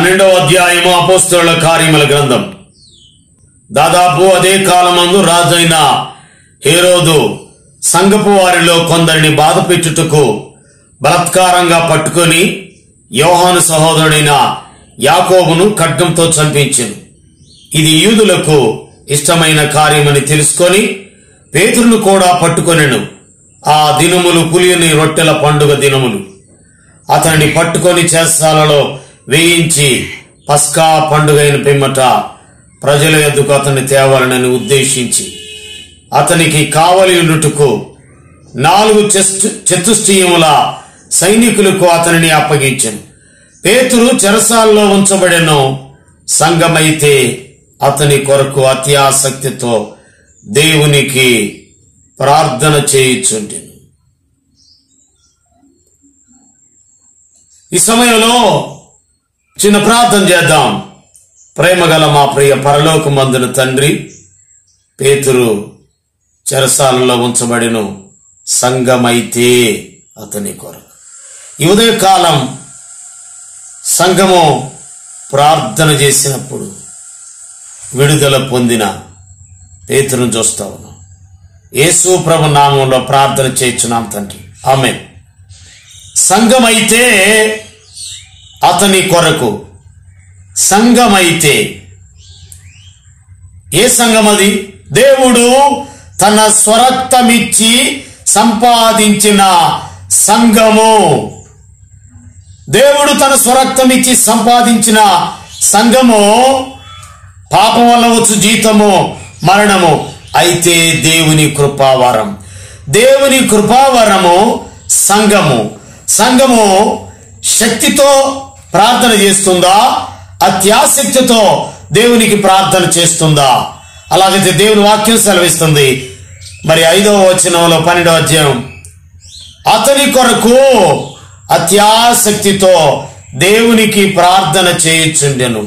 పన్నెండవ అధ్యాయము అపోస్తుల కార్యముల గ్రంథం దాదాపు అదే కాలమందు రాజైన హేరోదు సంగపు వారిలో కొందరిని బాధ పెట్టుటకు బలత్కారంగా పట్టుకొని యోహాను సహోదరుడైన యాకోబును ఖడ్గంతో చంపించెను ఇది యూదులకు ఇష్టమైన కార్యమని తెలుసుకొని పేతురును కూడా పట్టుకొనెను ఆ దినములు పులియని రొట్టెల పండుగ దినములు అతన్ని పట్టుకొని చేస్తాలలో వేయించి పస్కా పండుగైన పిమ్మట ప్రజల ఎద్దుకు అతన్ని తేవాలని ఉద్దేశించి అతనికి కావలి ఉండుటకు నాలుగు చెస్ట్- చతుష్టయముల సైనికులకు అతనిని అప్పగించెను పేతురు చెరసాల్లో ఉంచబడెను సంఘమైతే అతని కొరకు అత్యాసక్తితో దేవునికి ప్రార్థన చేయుచుండెను ఈ సమయంలో చిన్న ప్రార్థన చేద్దాం ప్రేమగల మా ప్రియ పరలోకమందున తండ్రి పేతురు చెరసాలలో ఉంచబడిను సంఘమైతే అతని కొరకు ఈ ఉదయకాలం సంఘము ప్రార్థన చేసినప్పుడు విడుదల పొందిన పేతురును చూస్తా ఉన్నాం యేసు ప్రభు నామంలో ప్రార్థన చేయించున్నాం తండ్రి ఆమె సంఘమైతే అతని కొరకు సంఘమైతే ఏ సంఘం అది దేవుడు తన స్వరక్తమిచ్చి సంపాదించిన సంఘము దేవుడు తన స్వరక్తమిచ్చి సంపాదించిన సంఘము పాపం వల్ల వచ్చు జీతము మరణము అయితే దేవుని కృపావరం దేవుని కృపావరము సంఘము సంఘము శక్తితో ప్రార్థన చేస్తుందా అత్యాసక్తితో దేవునికి ప్రార్థన చేస్తుందా అలాగైతే దేవుని వాక్యం సెలవిస్తుంది మరి ఐదవ వచనంలో పన్నెండవ అధ్యాయం అతని కొరకు అత్యాసక్తితో దేవునికి ప్రార్థన చేయుచుండెను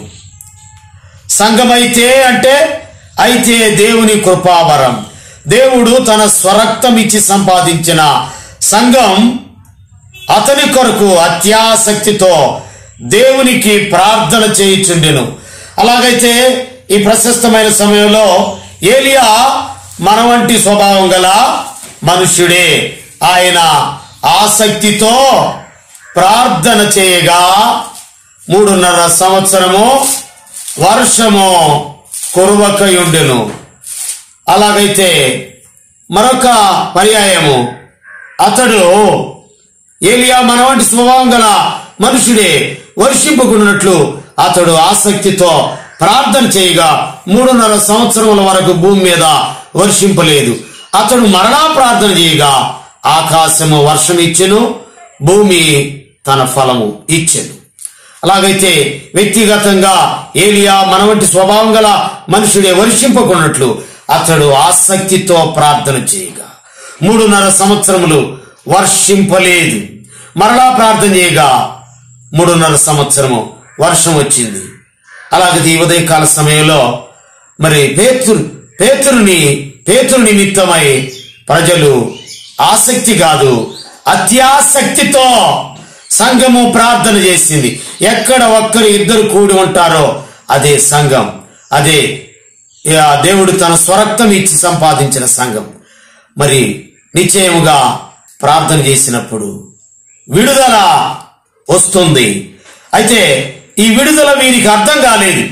సంఘమైతే అంటే అయితే దేవుని కృపావరం దేవుడు తన స్వరక్తం ఇచ్చి సంపాదించిన సంఘం అతని కొరకు అత్యాసక్తితో దేవునికి ప్రార్థన చేయుచుండెను అలాగైతే ఈ ప్రశస్తమైన సమయంలో ఏలియా మన వంటి స్వభావం గల మనుష్యుడే ఆయన ఆసక్తితో ప్రార్థన చేయగా మూడున్నర సంవత్సరము వర్షము కురువకయుండెను అలాగైతే మరొక పర్యాయము అతడు ఏలియా మన వంటి స్వభావం గల మనుషుడే వర్షింపుకున్నట్లు అతడు ఆసక్తితో ప్రార్థన చేయగా మూడున్నర సంవత్సరముల వరకు భూమి మీద వర్షింపలేదు అతడు మరలా ప్రార్థన చేయగా ఆకాశము వర్షం ఇచ్చెను భూమి తన ఫలము ఇచ్చెను అలాగైతే వ్యక్తిగతంగా ఏలియా మన వంటి స్వభావం గల మనుషుడే వర్షింపకున్నట్లు అతడు ఆసక్తితో ప్రార్థన చేయగా మూడున్నర సంవత్సరములు వర్షింపలేదు మరలా ప్రార్థన చేయగా మూడున్నర సంవత్సరము వర్షం వచ్చింది అలాగే ఈ ఉదయకాల సమయంలో మరి పేతురు పేతురుని పేతురు నిమిత్తమై ప్రజలు ఆసక్తి కాదు అత్యాసక్తితో సంఘము ప్రార్థన చేసింది ఎక్కడ ఒక్కరు ఇద్దరు కూడి ఉంటారో అదే సంఘం అదే ఆ దేవుడు తన స్వరక్తం ఇచ్చి సంపాదించిన సంఘం మరి నిశ్చయముగా ప్రార్థన చేసినప్పుడు విడుదల వస్తుంది అయితే ఈ విడుదల వీరికి అర్థం కాలేదు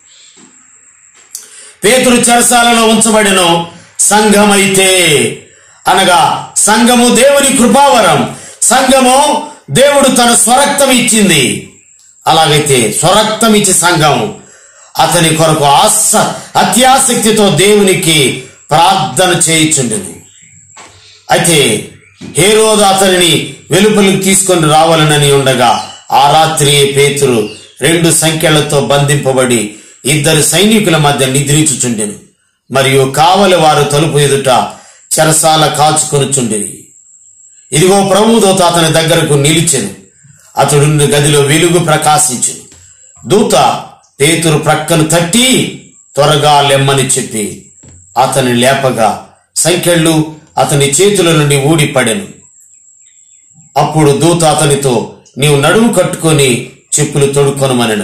పేతురు చెరసాలలో ఉంచబడిన సంఘమైతే అనగా సంఘము దేవుని కృపావరం సంఘము దేవుడు తన స్వరక్తం ఇచ్చింది అలాగైతే స్వరక్తం ఇచ్చి సంఘం అతని కొరకు ఆస అత్యాసక్తితో దేవునికి ప్రార్థన చేయుచుండెను అయితే ఏ రోజు అతనిని వెలుపలికి తీసుకొని రావాలనని ఉండగా ఆ రాత్రి పేతురు రెండు సంఖ్యలతో బంధింపబడి ఇద్దరు సైనికుల మధ్య నిద్రించుచుండెను మరియు కావలి వారు తలుపు ఎదుట చెరసాల కాచుకొనుచుండెని ఇదిగో ప్రభుదూత అతని దగ్గరకు నిలిచెను అతడున్న గదిలో వెలుగు ప్రకాశించును దూత పేతురు ప్రక్కను తట్టి త్వరగా లెమ్మని చెప్పి అతని లేపగా సంఖ్యళ్ళు అతని చేతుల నుండి ఊడిపడెను అప్పుడు దూత అతనితో నీవు నడుము కట్టుకొని చెప్పులు తొడుక్కొనమనెను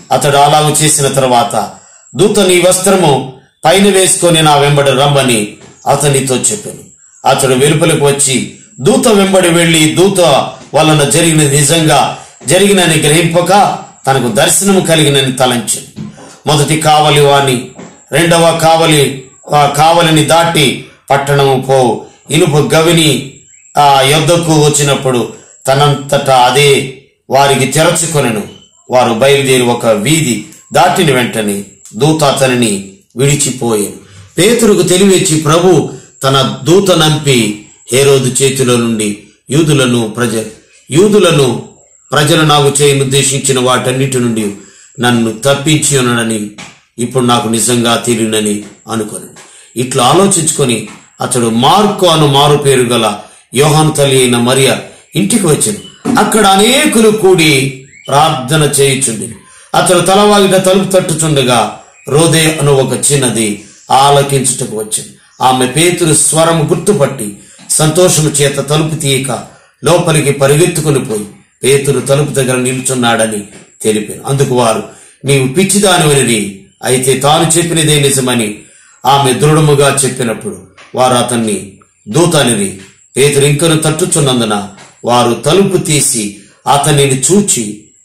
అతడు అలాగు చేసిన తర్వాత దూత నీ వస్త్రము పైన వేసుకొని నా వెంబడి రమ్మని అతనితో చెప్పాను అతడు వెలుపలకు వచ్చి దూత వెంబడి వెళ్లి దూత వలన జరిగిన నిజంగా జరిగినని గ్రహింపక తనకు దర్శనము కలిగినని తలంచాను మొదటి కావలి వాణి రెండవ కావలి ఆ కావలిని దాటి పట్టణము పో ఇనుప గవిని ఆ యొద్దకు వచ్చినప్పుడు తనంతటా అదే వారికి తెరచుకొనెను వారు బయలుదేరి ఒక వీధి దాటిన వెంటనే దూత అతనిని విడిచిపోయాను పేతురుకు తెలివిచ్చి ప్రభు తన దూత నంపి హేరోదు చేతిలో నుండి యూదులను ప్రజ యూదులను ప్రజలు నాకు చేయను ఉద్దేశించిన వాటన్నిటి నుండి నన్ను తప్పించి ఉన్నాడని ఇప్పుడు నాకు నిజంగా తెలియనని అనుకొని ఇట్లా ఆలోచించుకొని అతడు మార్కు అను మారు పేరు గల యోహాను తల్లి అయిన మరియ ఇంటికి వచ్చాను అక్కడ అనేకులు కూడి ప్రార్థన చేయుచుండి అతడు తలవాగిట తలుపు తట్టుచుండగా రోదే అను ఒక చిన్నది ఆలకించుటకు వచ్చింది ఆమె పేతురు స్వరం గుర్తుపట్టి సంతోషము చేత తలుపు తీయక లోపలికి పరిగెత్తుకుని పోయి పేతురు తలుపు దగ్గర నిల్చున్నాడని తెలిపాను అందుకు వారు నీవు పిచ్చిదానివనిది అయితే తాను చెప్పినదే నిజమని ఆమె దృఢముగా చెప్పినప్పుడు వారు అతన్ని దూతనిది పేతురు ఇంకను తట్టుచున్నందున వారు తలుపు తీసి అతనిని చూచి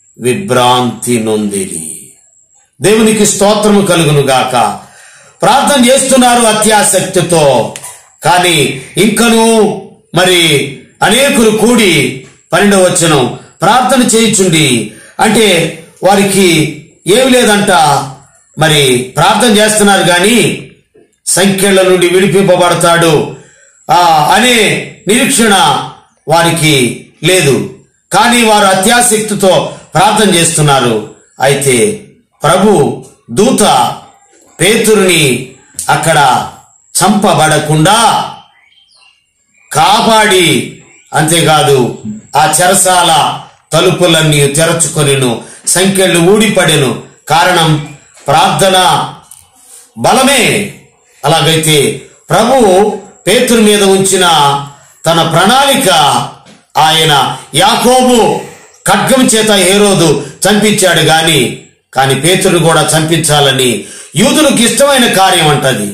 విభ్రాంతి నొందిరి దేవునికి స్తోత్రము కలుగును గాక ప్రార్థన చేస్తున్నారు అత్యాసక్తితో కానీ ఇంకను మరి అనేకులు కూడి పన్నెండవ వచ్చను ప్రార్థన చేయుచుండి అంటే వారికి ఏమి లేదంట మరి ప్రార్థన చేస్తున్నారు కానీ సంఖ్యల నుండి విడిపింపబడతాడు ఆ అనే నిరీక్షణ వారికి లేదు కానీ వారు అత్యాసక్తితో ప్రార్థన చేస్తున్నారు అయితే ప్రభు దూత పేతురుని అక్కడ చంపబడకుండా కాపాడి అంతేకాదు ఆ చెరసాల తలుపులన్నీ తెరచుకొనిను సంఖ్యలు ఊడిపడెను కారణం ప్రార్థన బలమే అలాగైతే ప్రభువు పేతురు మీద ఉంచిన తన ప్రణాళిక ఆయన యాకోబు ఖడ్గం చేత హేరోదు చంపించాడు గాని కానీ పేతురు కూడా చంపించాలని యూదులకు ఇష్టమైన కార్యం అంటది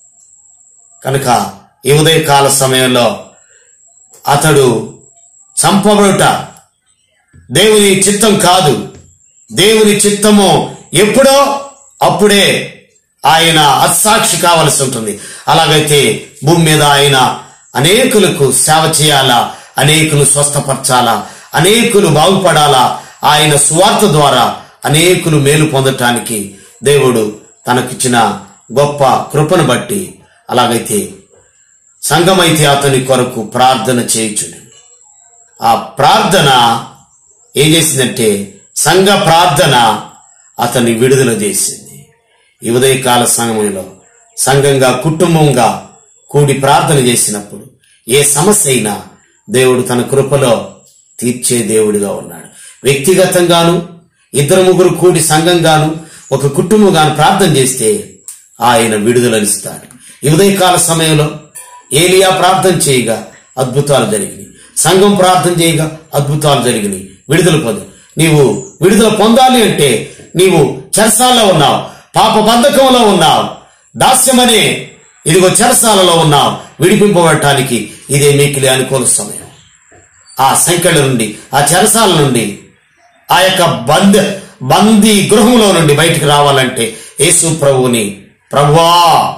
కనుక ఈ ఉదయకాల సమయంలో అతడు చంపబడుట దేవుని చిత్తం కాదు దేవుని చిత్తము ఎప్పుడో అప్పుడే ఆయన అస్సాక్షి కావలసి ఉంటుంది అలాగైతే భూమి మీద ఆయన అనేకులకు సేవ చేయాలా అనేకులు స్వస్థపరచాలా అనేకులు బాగుపడాలా ఆయన సువార్త ద్వారా అనేకులు మేలు పొందటానికి దేవుడు తనకిచ్చిన గొప్ప కృపను బట్టి అలాగైతే సంఘమైతే అతని కొరకు ప్రార్థన చేయుచుండు ఆ ప్రార్థన ఏం చేసిందంటే సంఘ ప్రార్థన అతన్ని విడుదల చేసింది ఈ ఉదయకాల సమయంలో సంఘంగా కుటుంబంగా కూడి ప్రార్థన చేసినప్పుడు ఏ సమస్య అయినా దేవుడు తన కృపలో తీర్చే దేవుడిగా ఉన్నాడు వ్యక్తిగతంగాను ఇద్దరు ముగ్గురు కూడి సంఘంగాను ఒక కుటుంబంగాను ప్రార్థన చేస్తే ఆయన విడుదలనిస్తాడు ఈ ఉదయకాల సమయంలో ఏలియా ప్రార్థన చేయగా అద్భుతాలు జరిగినాయి సంఘం ప్రార్థన చేయగా అద్భుతాలు జరిగినాయి విడుదల పొంది నీవు విడుదల పొందాలి అంటే నీవు చెరసాలలో ఉన్నావు పాప బంధకంలో ఉన్నావు దాస్యమనే ఇదిగో చెరసాలలో ఉన్నావు విడిపింపబడటానికి ఇదే మీకిలే అనుకూల సమయం ఆ సంఖ్యల నుండి ఆ చెరసాల నుండి ఆ యొక్క బంద్ బందీ గృహంలో నుండి బయటికి రావాలంటే యేసు ప్రభువుని ప్రభువా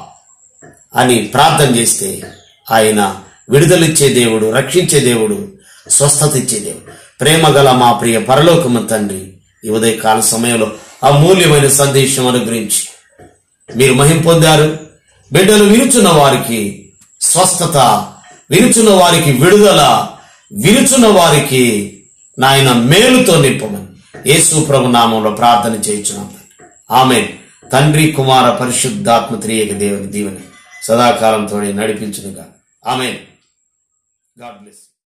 అని ప్రార్థన చేస్తే ఆయన విడుదలిచ్చే దేవుడు రక్షించే దేవుడు స్వస్థత ఇచ్చే దేవుడు ప్రేమ గల మా ప్రియ పరలోకము తండ్రి ఈ ఉదయ కాల సమయంలో అమూల్యమైన సందేశం అనుగ్రహించి మీరు మహిం పొందారు బిడ్డలు విరుచున్న వారికి స్వస్థత విరుచున్న వారికి విడుదల విరుచున్న వారికి నాయన మేలుతో నింపమని యేసు ప్రభు నామంలో ప్రార్థన చేయించున్నాం ఆమె తండ్రి కుమార పరిశుద్ధాత్మ త్రియక దేవుని దీవెని సదాకాలంతో నడిపించునుగా ఆమె గాడ్ బ్లెస్